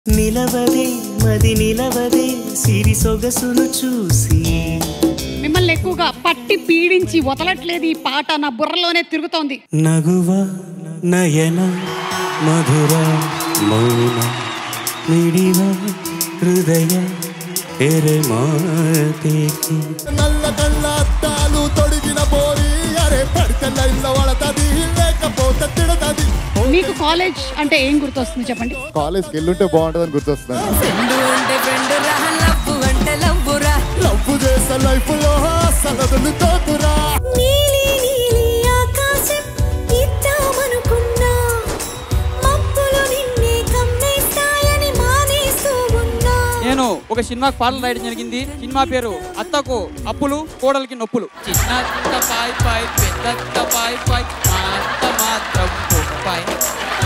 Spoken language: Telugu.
నిలవదే మది నిలవదే సిరి సొగసును చూసి మిమ్మల్ని ఎక్కువగా పట్టి పీడించి వదలట్లేదు ఈ పాట నా బుర్రలోనే తిరుగుతోంది నగువ నయన మధుర మౌన మిడివ హృదయ ఎరమాతేకి నల్ల కళ్ళ అద్దాలు తొడిగిన పోరి అరే పడితే లైన్ల వడతది లేకపోతే తిడతది మీకు కాలేజ్ అంటే ఏం గుర్తొస్తుంది చెప్పండి కాలేజ్కి వెళ్ళుంటే బాగుంటుందని గుర్తొస్తుంది ఫ్రెండ్ అంటే ఫ్రెండ్ రా లవ్వు అంటే లవ్వు రా లవ్ చేసే లైఫ్ లో అసలు తోతురా నీలి నీలి ఆకాశం ఇద్దామనుకున్నా మబ్బులు నిన్నే కమ్మేస్తాయని మానేస్తూ ఉన్నా నేను ఒక సినిమాకి పాటలు రాయడం జరిగింది సినిమా పేరు అత్తకు అప్పులు కోడలికి నొప్పులు చిన్నత్త పాయ్ పాయ్ పెద్దత్త పాయ్ పాయ్ మా అత్త మాత్రం పాయ్